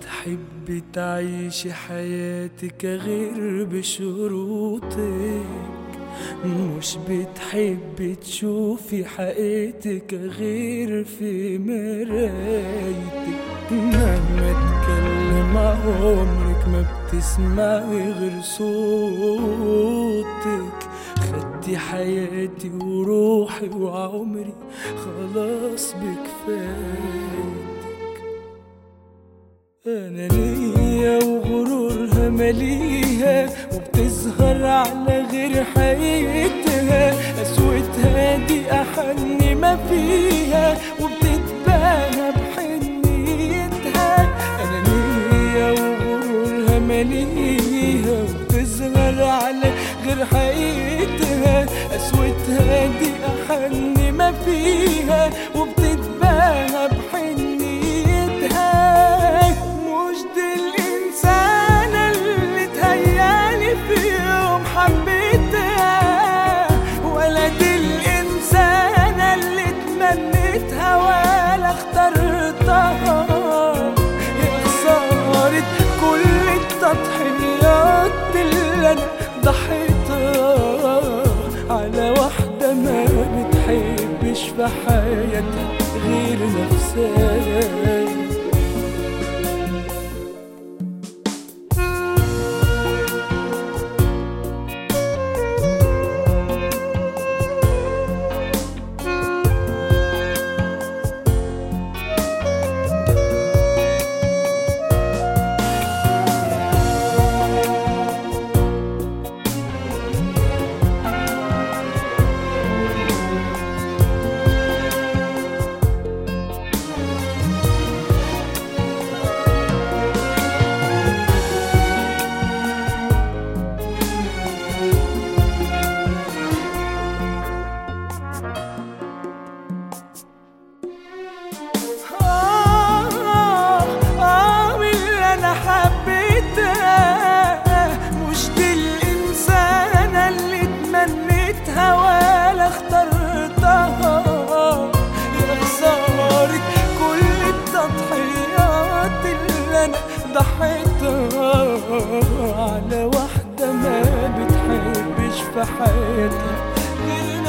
بتحبي تعيشي حياتك غير بشروطك مش بتحبي تشوفي حقيقتك غير في مرايتك مهما اتكلم عمرك ما بتسمعي غير صوتك خدتي حياتي وروحي وعمري خلاص بكفايتك أنانية وغرورها مليها وبتظهر على غير حقيقتها قسوتها دي أحن ما فيها وبتتباهى بحنيتها أنانية وغرورها مليها وبتظهر على غير حقيقتها قسوتها دي أحن ما فيها وبتتباهى بحنيتها مش دي الإنسانة اللي تهيالي في يوم حبيتها ولا دي الإنسانة اللي تمنيتها ولا اخترتها يا خسارة كل التضحيات اللي أنا ضحيتها على واحدة ما بتحبش في حياتها غير نفسها آه آه من اللي أنا حبيتها مش دي الإنسانة اللي تمنيتها ولا اخترتها يا خسارة كل التضحيات اللي أنا ضحيتها على واحدة ما بتحبش في حياتها غير